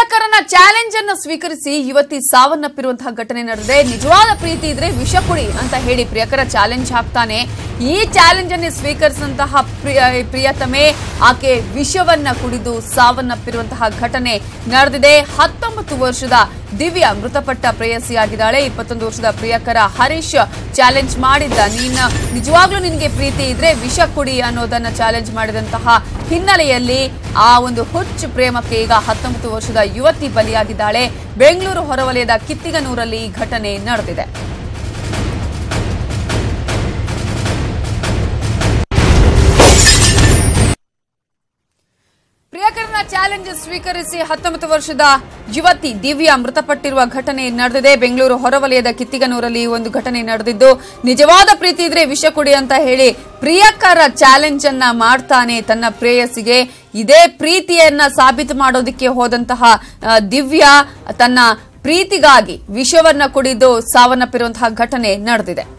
ಪ್ರಿಯಕರನ challenge ಅನ್ನು ಸ್ವೀಕರಿಸಿ ಯುವತಿ ಸಾವನ್ನಪ್ಪಿರುವಂತಹ ಘಟನೆ ನಡೆದಿದೆ ನಿಜವಾದ ಪ್ರೀತಿ ಇದ್ರೆ ವಿಷ ಕುಡಿ ಅಂತ ಹೇಳಿ ಪ್ರಿಯಕರ ಚಾಲೆಂಜ್ ಹಾಕ್ತಾನೆ ಈ ಚಾಲೆಂಜ್ ಅನ್ನು ಸ್ವೀಕರಿಸಿದಂತಹ ಪ್ರಿಯ ಪ್ರಿಯತಮೆ ಆಕೆ ವಿಷವನ್ನ ಕುಡಿದು ಸಾವನ್ನಪ್ಪಿರುವಂತಹ ಘಟನೆ ನಡೆದಿದೆ ಹತ್ತೊಂಬತ್ತು ವರ್ಷದ ದಿವ್ಯ ಮೃತಪಟ್ಟ ಪ್ರೇಯಸಿಯಾಗಿದ್ದಾಳೆ ಇಪ್ಪತ್ತೊಂದು ವರ್ಷದ ಪ್ರಿಯಕರ ಹರೀಶ್ ಚಾಲೆಂಜ್ ಮಾಡಿದ್ದ ನೀನ್ ನಿಜವಾಗ್ಲೂ ನಿನಗೆ ಪ್ರೀತಿ ಇದ್ರೆ ವಿಷ ಕುಡಿ ಅನ್ನೋದನ್ನ ಚಾಲೆಂಜ್ ಮಾಡಿದಂತಹ ಹಿನ್ನೆಲೆಯಲ್ಲಿ ಆ ಒಂದು ಹುಚ್ಚು ಪ್ರೇಮಕ್ಕೆ ಈಗ ಹತ್ತೊಂಬತ್ತು ವರ್ಷದ ಯುವತಿ ಬಲಿಯಾಗಿದ್ದಾಳೆ ಬೆಂಗಳೂರು ಹೊರವಲಯದ ಕಿತ್ತಿಗನೂರಲ್ಲಿ ಈ ಘಟನೆ ನಡೆದಿದೆ ಪ್ರಿಯಕರನ ಚಾಲೆಂಜ್ ಸ್ವೀಕರಿಸಿ ಹತ್ತೊಂಬತ್ತು ವರ್ಷದ ಯುವತಿ ದಿವ್ಯಾ ಮೃತಪಟ್ಟಿರುವ ಘಟನೆ ನಡೆದಿದೆ ಬೆಂಗಳೂರು ಹೊರವಲಯದ ಕಿತ್ತಿಗನೂರಲ್ಲಿ ಈ ಒಂದು ಘಟನೆ ನಡೆದಿದ್ದು ನಿಜವಾದ ಪ್ರೀತಿ ಇದ್ರೆ ವಿಷ ಕುಡಿ ಅಂತ ಹೇಳಿ ಪ್ರಿಯಕರ ಚಾಲೆಂಜ್ ಅನ್ನ ಮಾಡ್ತಾನೆ ತನ್ನ ಪ್ರೇಯಸಿಗೆ ಇದೇ ಪ್ರೀತಿಯನ್ನ ಸಾಬೀತು ಮಾಡೋದಕ್ಕೆ ಹೋದಂತಹ ಆ, ದಿವ್ಯಾ ತನ್ನ ಪ್ರೀತಿಗಾಗಿ ವಿಷವನ್ನ ಕುಡಿದು ಸಾವನ್ನಪ್ಪಿರುವಂತಹ ಘಟನೆ ನಡೆದಿದೆ